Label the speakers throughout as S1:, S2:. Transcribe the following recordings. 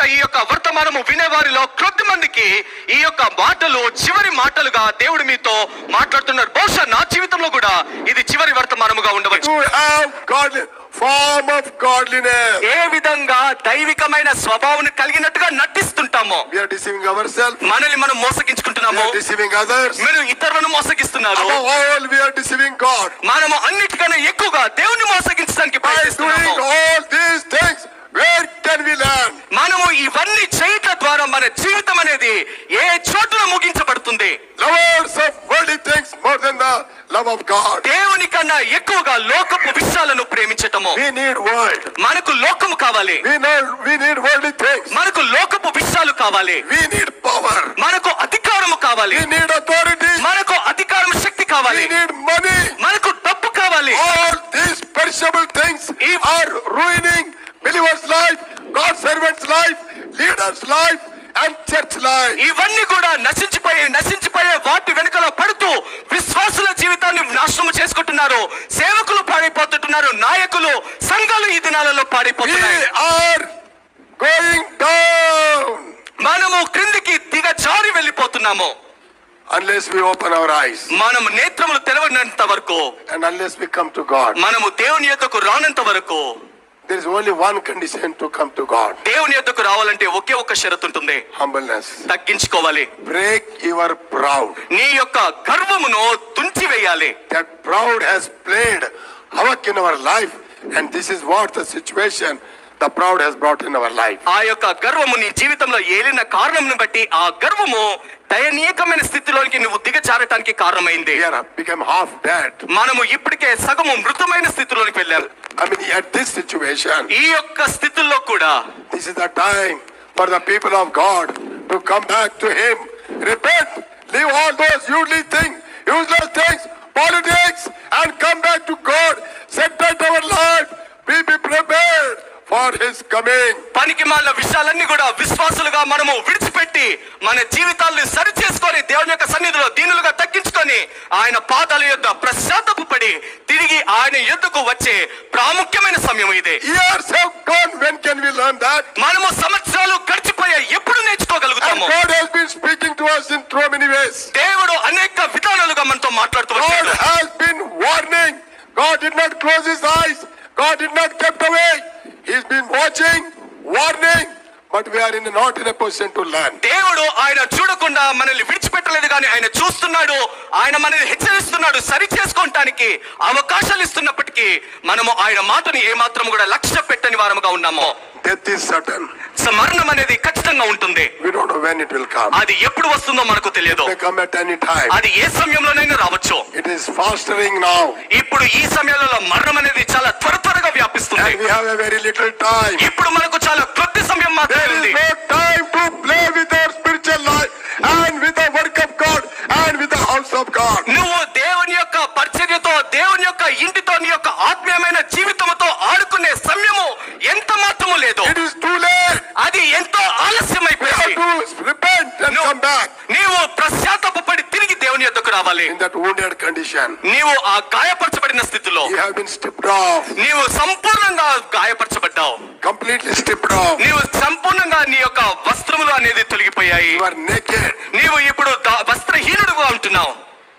S1: ఈ యొక్క వర్తమానము వినేవారిలో కొద్ది మందికి ఈ యొక్క మాటలు చివరి మాటలుగా దేవుడు మీతో మాట్లాడుతున్నారు బహుశా నా జీవితంలో కూడా ఇది చివరి వర్తమానముగా ఉండవచ్చు
S2: To have godly form of godliness.
S1: ఏ విధంగా దైవికమైన స్వభావం కలిగినట్టుగా నటిస్తుంటామో
S2: We are deceiving ourselves.
S1: మనల్ని మనం
S2: We
S1: మోసగించుకుంటున్నాము
S2: are deceiving others.
S1: మీరు ఇతరులను మోసగిస్తున్నారు
S2: Above all, we are deceiving God.
S1: మనము అన్నిటికన్నా ఎక్కువగా దేవుని మోసగించడానికి
S2: By
S1: ప్రయత్నిస్తున్నాము
S2: doing all these things, where can we learn?
S1: మనము ఇవన్నీ చేయటం ద్వారా మన జీవితం అనేది ఏ చోటున ముగించబడుతుంది
S2: Lovers of worldly things more than the love of God.
S1: దేవుని కన్నా ఎక్కువగా లోకపు విషయాలను ప్రేమించటము
S2: We need world.
S1: మనకు లోకము కావాలి
S2: We need, we need worldly things.
S1: మనకు లోకపు విషయాలు కావాలి
S2: We need power.
S1: మనకు అధికారము కావాలి
S2: We need authority.
S1: మనకు అధికారం శక్తి
S2: We
S1: కావాలి
S2: need money.
S1: మనకు డబ్బు కావాలి
S2: All these perishable things
S1: If-
S2: are ruining believers' life, God's servants' life, leaders' life, and church life.
S1: ఇవన్నీ కూడా నశించిపోయే నశించిపోయే వాటి వెనుకల పడుతూ విశ్వాసుల జీవితాన్ని నాశనం చేసుకుంటున్నారు సేవకులు పాడైపోతుంటున్నారు నాయకులు సంఘాలు ఈ దినాలలో
S2: We
S1: పాడైపోతున్నాయి
S2: are going down
S1: మనము క్రిందికి దిగజారి వెళ్ళిపోతున్నాము
S2: unless we open our eyes
S1: మనం నేత్రములు తెరవనంత వరకు
S2: and unless we come to God.
S1: మనము దేవుని యొద్దకు రానంత వరకు
S2: There is only one condition to come to God
S1: దేవుని యొద్దకు రావాలంటే ఒకే ఒక్క షరతు ఉంటుంది
S2: humbleness.
S1: తగ్గించుకోవాలి
S2: Break your proud.
S1: నీ యొక్క గర్వమును తుంచివేయాలి
S2: That proud has played havoc in our life, and this is what the situation the proud has brought in our life.
S1: ఆ యొక్క గర్వము నీ జీవితంలో ఏలిన కారణంను బట్టి ఆ గర్వము దయనీయకమైన స్థితిలోనికి నువ్వు దిగజారటానికి కారణమైంది
S2: We are become half dead.
S1: మనము ఇప్పటికే సగము మృతమైన స్థితిలోనికి వెళ్ళాం
S2: I mean, at this situation,
S1: ఈ యొక్క స్థితుల్లో కూడా
S2: this is the time for the people of God to come back to Him, repent, leave all those useless things, useless things, politics, and come back to God. Set right our life. We be prepared for His coming.
S1: పనికి మాలిన విషయాలన్నీ కూడా విశ్వాసులుగా మనము విడిచిపెట్టి మన జీవితాలను సరి చేసుకొని దేవుని యొక్క సన్నిధిలో దీనులుగా తగ్గించుకొని ఆయన పాదాల యొద్ద ప్రశాంతపు పడి తిరిగి ఆయన యొద్దకు వచ్చే ప్రాముఖ్యమైన సమయం ఇది
S2: Years have gone. When can we learn that?
S1: మనము సంవత్సరాలు గడిచిపోయా ఎప్పుడు
S2: And
S1: నేర్చుకోగలుగుతాము
S2: God has been speaking to us in so many ways.
S1: దేవుడు అనేక విధానాలుగా మనతో మాట్లాడుతూ
S2: God
S1: వచ్చాడు
S2: has been warning. God did not close his eyes. God did not kept away. He's been watching, warning, but we are in not in a position to learn.
S1: దేవుడు ఆయన చూడకుండా మనల్ని విడిచిపెట్టలేదు కానీ ఆయన చూస్తున్నాడు ఆయన మనల్ని హెచ్చరిస్తున్నాడు సరి చేసుకోవటానికి అవకాశాలు ఇస్తున్నప్పటికీ మనము ఆయన మాటను ఏ మాత్రం కూడా లక్ష్య పెట్టని వారముగా ఉన్నాము
S2: Death is certain.
S1: సో మరణం అనేది ఖచ్చితంగా ఉంటుంది
S2: We don't know when it will come.
S1: అది ఎప్పుడు వస్తుందో మనకు తెలియదు
S2: It may come at any time.
S1: అది ఏ సమయంలోనైనా రావచ్చు
S2: It is fostering now.
S1: ఇప్పుడు ఈ సమయాలలో మరణం అనేది చాలా త్వర త్వరగా వ్యాపిస్తుంది
S2: And we have a very little time.
S1: ఇప్పుడు మనకు చాలా కొద్ది సమయం మాత్రమే
S2: There
S1: ఉంది
S2: is no time to play with our spiritual life and with the work of God and with the house of God.
S1: నువ్వు దేవుని యొక్క పరిచర్యతో దేవుని యొక్క ఇంటితో నీ యొక్క ఆత్మీయమైన జీవితంతో ఆడుకునే సమయము ఎంత మాత్రము లేదు
S2: It is too late.
S1: అది ఎంతో
S2: We
S1: ఆలస్యమైపోయింది
S2: have to repent and
S1: No.
S2: come back
S1: నీవు ప్రశాంతపడి తిరిగి దేవుని యొద్దకు రావాలి
S2: in that wounded condition.
S1: నీవు ఆ గాయపరచబడిన స్థితిలో
S2: You have been stripped off,
S1: నీవు సంపూర్ణంగా గాయపరచబడ్డావు
S2: completely stripped off.
S1: నీవు సంపూర్ణంగా నీ యొక్క వస్త్రములు అనేది తొలగిపోయాయి
S2: You are naked.
S1: నీవు ఇప్పుడు దా- వస్త్రహీనుడుగా ఉంటున్నావు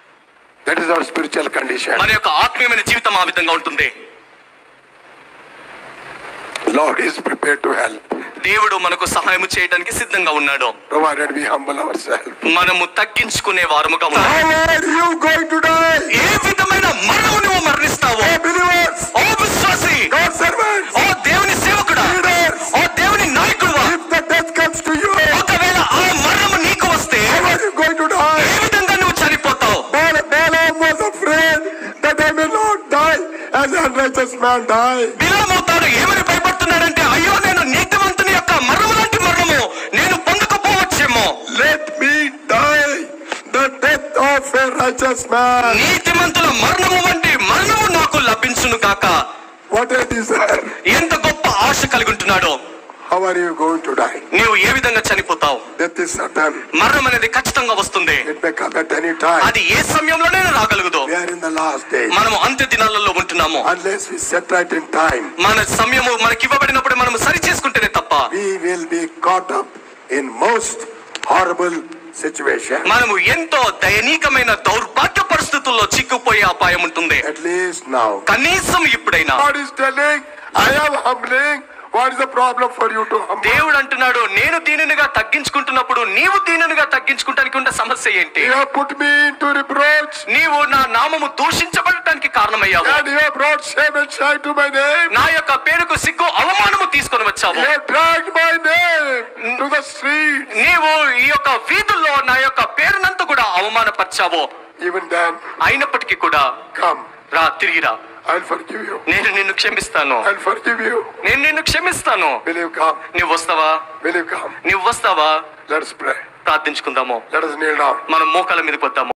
S2: That is our spiritual condition.
S1: మన యొక్క ఆత్మీయమైన జీవితం ఆ విధంగా ఉంటుంది
S2: Lord is prepared to help,
S1: దేవుడు మనకు సహాయం చేయడానికి సిద్ధంగా ఉన్నాడు
S2: provided we humble ourselves.
S1: మనము తగ్గించుకునే వారముగా
S2: How
S1: ఉన్నాము
S2: are you going to die?
S1: ఏ విధమైన మరణము నువ్వు మరణిస్తావు
S2: Oh, believers,
S1: ఓ విశ్వాసి
S2: God's servants,
S1: ఓ దేవుని సేవకుడా
S2: leaders,
S1: ఓ దేవుని నాయకుడువా
S2: if the death comes to you,
S1: ఒకవేళ ఆ మరణము నీకు వస్తే
S2: how are you going to
S1: A
S2: die?
S1: విధంగా నువ్వు చనిపోతావు
S2: Bala- Balaam was afraid that I may not die as an unrighteous man die.
S1: బిలామవుతాడు ఏమని భయపడుతున్నాడంటే అయ్యో నేను నీతివంతుని యొక్క మరణము లాంటి మరణము నేను పొందకపోవచ్చేమో
S2: Let me die the death of a righteous man.
S1: నీతిమంతుల మరణము వంటి మరణము నాకు లభించును కాక
S2: What a desire.
S1: ఎంత గొప్ప ఆశ కలిగి ఉంటున్నాడు
S2: How are you going to die?
S1: నీవు ఏ విధంగా చనిపోతావు
S2: Death is certain.
S1: మరణం అనేది ఖచ్చితంగా వస్తుంది
S2: It may come at any time.
S1: అది ఏ సమయంలోనైనా రాగలగదు
S2: We are in the last days.
S1: మనము అంత్య దినాలలో ఉంటున్నాము
S2: Unless we set right in time,
S1: మన సమయము మనకి ఇవ్వబడినప్పుడు మనం సరి చేసుకుంటేనే తప్ప
S2: we will be caught up in most horrible situation.
S1: మనము ఎంతో దయనీకమైన దౌర్భాగ్య పరిస్థితుల్లో చిక్కుపోయే అపాయం ఉంటుంది
S2: At least now.
S1: కనీసం ఇప్పుడైనా
S2: God is telling, I am humbling. What is the problem for you to humble?
S1: దేవుడు అంటున్నాడు నేను దీనినిగా తగ్గించుకుంటున్నప్పుడు నీవు దీనినిగా తగ్గించుకుంటానికి ఉన్న సమస్య ఏంటి
S2: You have put me into reproach.
S1: నీవు నా నామము దూషించబడటానికి కారణమయ్యావు
S2: And you have brought shame and shame to my name.
S1: నా యొక్క పేరుకు సిగ్గు అవమానము తీసుకొని వచ్చావు
S2: You have dragged my name to the street.
S1: నీవు ఈ యొక్క వీధుల్లో నా యొక్క పేరునంతా కూడా అవమానపరిచావు
S2: Even then,
S1: అయినప్పటికీ కూడా
S2: come.
S1: రా తిరిగిరా
S2: I'll forgive you.
S1: నేను నిన్ను క్షమిస్తాను
S2: I'll forgive you.
S1: నేను నిన్ను క్షమిస్తాను
S2: Will you come?
S1: నువ్వు వస్తావా
S2: Will you come?
S1: నువ్వు వస్తావా
S2: Let's pray.
S1: ప్రార్థించుకుందాము
S2: Let us kneel down.
S1: మనం మోకాల మీదకి వద్దాము